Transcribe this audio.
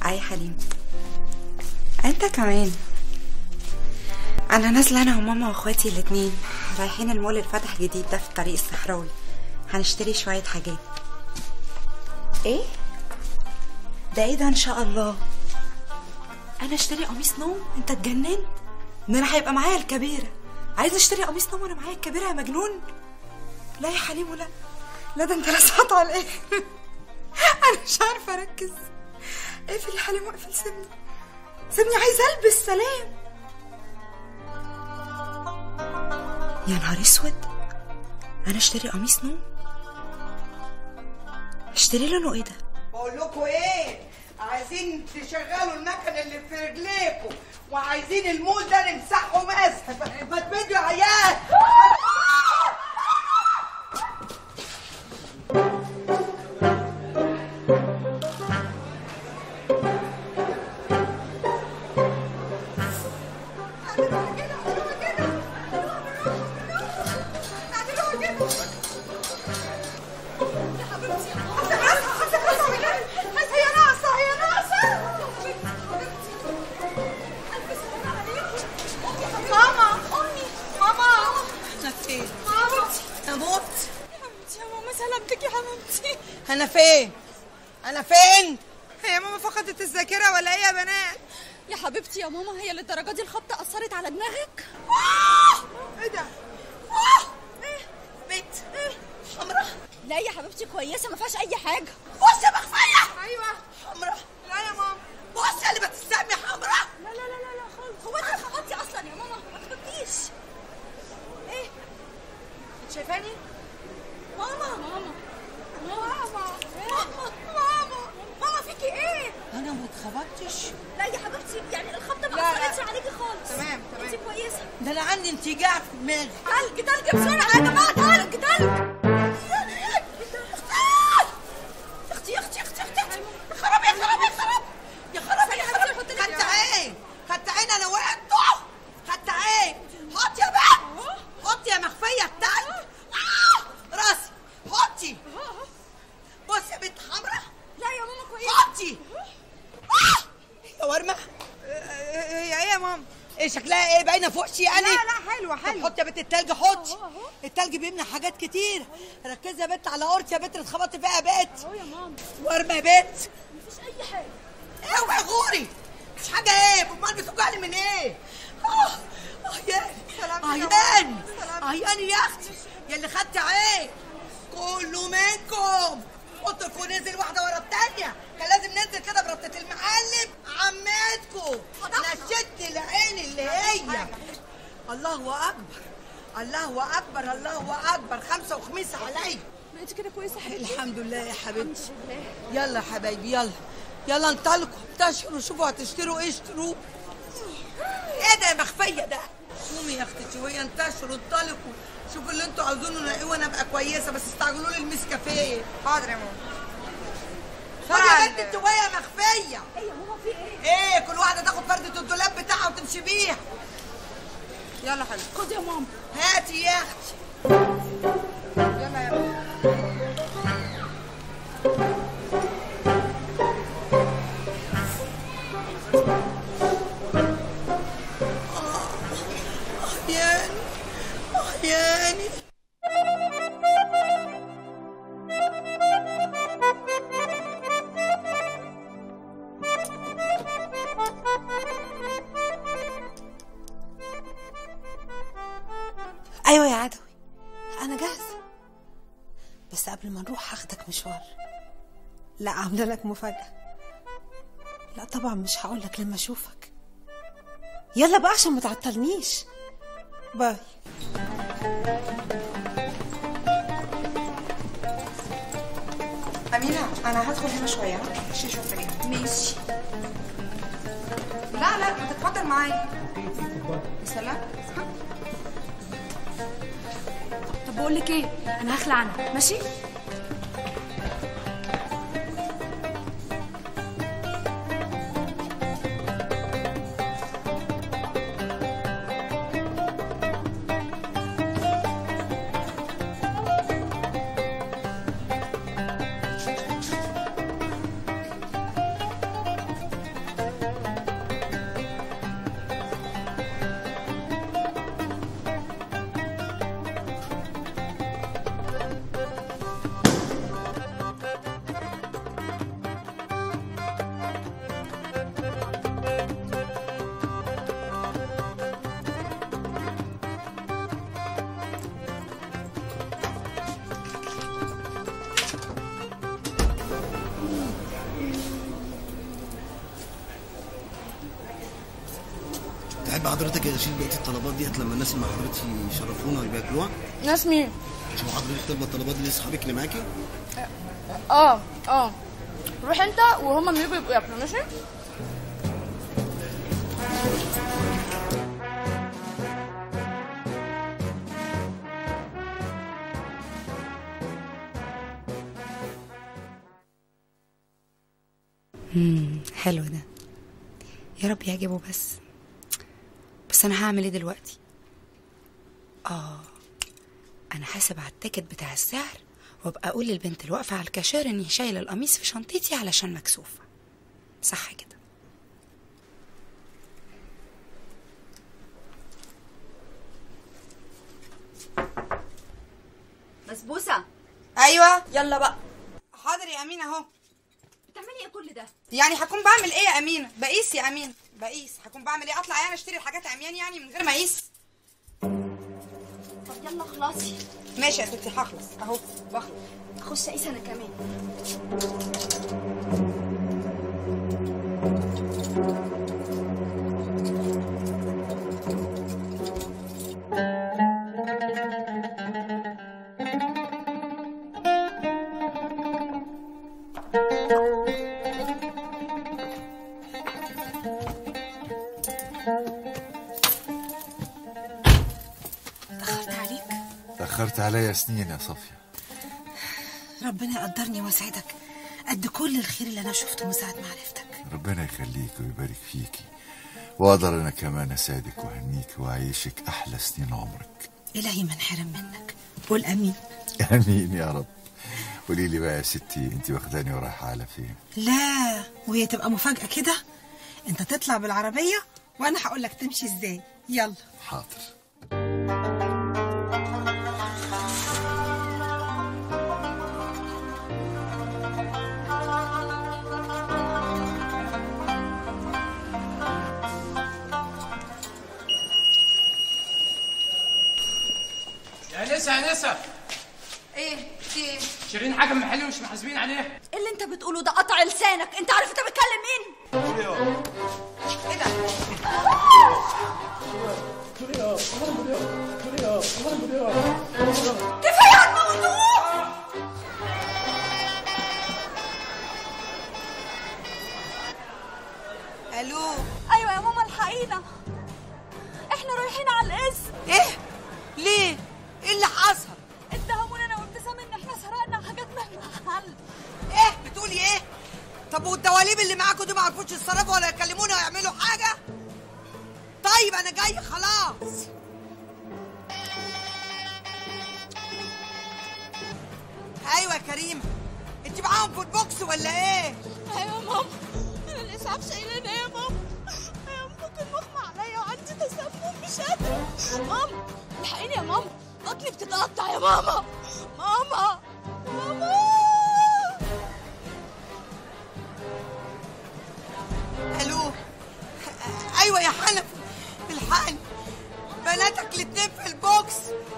اي حليم انت كمان انا نازله انا وماما واخواتي الاتنين رايحين المول اللي فتح جديد ده في الطريق الصحراوي هنشتري شويه حاجات ايه ده ايه ده ان شاء الله انا اشتري قميص نوم انت اتجننت ده انا هيبقى معايا الكبيره عايز اشتري قميص نوم وانا معايا الكبيره يا مجنون لا يا حليم ولا لا ده انت لسعت على الاخر انا مش عارفه اركز اقفل يا حليم واقفل سيبني سيبني عايزه البس سلام يا نهار اسود انا اشتري قميص نوم اشتري لونه ايه ده بقول لكم ايه عايزين تشغلوا المكن اللي في رجليكم وعايزين المول ده نمسحه مسح ما تمدوا يا عيال هي ناقصه هي ناقصه ماما امي ماما انا فين ماما اموت حبيبتي يا ماما سلامتك يا حبيبتي انا فين انا فين هي ماما فقدت الذاكره ولا ايه يا بنات يا حبيبتي يا ماما هي للدرجه دي الخبطه اثرت على دماغك ايه ده بنت حمرا لا يا حبيبتي كويسه ما فيهاش اي حاجه بص يا مخفيه ايوه حمرا لا يا ماما بص يا اللي بتسمي حمرا لا لا لا لا, لا خالص هو انت خبطتي اصلا يا ماما ما تخبطيش ايه شايفاني ماما ماما ماما ماما ماما ماما فيكي ايه انا ما اتخبطتش لا يا حبيبتي يعني الخبطه ما لا، لا. اثرتش عليكي خالص تمام، تمام. انت كويسه ده انا عندي انتجاع في دماغي تلج تلج بسرعه يا جماعه تلج تلج اختي يا اختي اختي اختي اختي يا خراب يا خراب يا خراب يا خراب يا خراب خدت عين خدت عين انا وقعت خدت عين حط يا بنت حط يا مخفيه التلج آه! راسي حطي بص يا بنت حمرا لا يا ماما كويسه حطي آه! يا ورمه هي ايه يا ماما ايه شكلها ايه باينه فوق شي يعني لا لا حلوه طب حلوه حط يا بنت التلج حطي التلج بيمنع حاجات كتير ركزي يا بنت على قرص يا بنت اللي اتخبطت فيها يا بنت اهو يا ماما ورمه يا بنت مفيش اي حاجه اوعي غوري مش حاجه ايه امال بتوجعني من ايه اه عيان سلامتك يا عيان ماما. عيان يا اختي يا اللي خدت عين كله منكم قلتلكوا ننزل واحده ورا التانيه كان لازم ننزل كده بربطه المعلم عمتكم نشدت العين اللي هي الله اكبر الله اكبر الله اكبر خمسه وخميس عليا ما انت كده كويسه يا حبيبتي الحمد لله يا حبيبتي يلا يا حبايبي يلا يلا انطلقوا انتشروا شوفوا هتشتروا ايه اشتروه ايه ده يا مخفيه ده قومي يا اختي شويه انتشروا انطلقوا شوفوا اللي انتوا عاوزينه نلاقيه وانا ابقى كويسه بس استعجلوا لي المسكافيه حاضر يا ماما خدي يا فعلا. بنت انت وهي مخفيه ايه يا ماما في ايه ايه كل واحده تاخد فردة الدولاب بتاعها وتمشي بيها يلا حلو خد يا ماما هاتي يا اختي يلا يا ماما عياني عياني ايوه يا عدوي انا جاهزه بس قبل ما نروح هاخدك مشوار لا عامله لك مفاجاه لا طبعا مش هقول لك لما اشوفك يلا بقى عشان ما تعطلنيش باي أمينة أنا هدخل هنا شوية ماشي شوف إيه ماشي لا لا ما تتفضل معايا سلام طب بقول لك ايه انا هخلع عنها ماشي تحب حضرتك اشيل بقيه الطلبات ديت لما الناس اللي مع حضرتك يشرفونا ويباكلوها ناس مين؟ شوف حضرتك طالبه الطلبات دي لاصحابك اللي معاكي اه اه روح انت وهما لما يجوا يبقوا ياكلوا ماشي؟ امم حلو ده يا رب يعجبه بس بس انا هعمل ايه دلوقتي اه انا حاسب على التيكت بتاع السعر وابقى اقول للبنت اللي واقفه على الكاشير اني شايله القميص في شنطتي علشان مكسوفه صح كده بسبوسه ايوه يلا بقى حاضر يا امين اهو بتعملي ايه كل ده يعني هكون بعمل ايه يا امينه بقيس يا امين بقيس هكون بعمل ايه اطلع يعني اشتري الحاجات عميان يعني من غير ما اقيس طب يلا خلاصي ماشي يا ستي هخلص اهو بخلص اخش اقيس انا كمان دخلت عليك تأخرت عليا سنين يا صفية ربنا يقدرني ويسعدك قد كل الخير اللي انا شفته من ساعه ما عرفتك ربنا يخليك ويبارك فيكي وأقدر أنا كمان أسعدك وأهنيك وأعيشك أحلى سنين عمرك الهي ما انحرم منك قول امين آمين يا رب قولي لي بقى يا ستي أنت واخداني ورايحة على فين لا وهي تبقى مفاجاه كده انت تطلع بالعربيه وانا هقول لك تمشي ازاي يلا حاضر يا نسا يا نسا ايه في ايه شيرين حاجه من محلي مش محاسبين عليه ايه اللي انت بتقوله ده قطع لسانك انت عارف انت بتكلم مين ايه ده كفايه على الموضوع الو ايوه يا ماما الحقينا احنا رايحين على القسم ايه ليه ايه اللي حصل اتهمونا انا وابتسام ان احنا سرقنا حاجات من المحل ايه بتقولي ايه طب والدواليب اللي معاكوا دي ما عرفوش يتصرفوا ولا يكلمونا ويعملوا حاجه طيب انا جاي خلاص ايوه يا كريمه انت معاهم فوت بوكس ولا ايه ايوه يا ماما انا الاسعاف شايلانا يا ماما أيوة، ممكن مغمى عليا وعندي تسمم مش قادره ماما الحقيني يا ماما بطني بتتقطع يا ماما ماما ماما الو ايوه يا حنف الحقني بناتك الاتنين في البوكس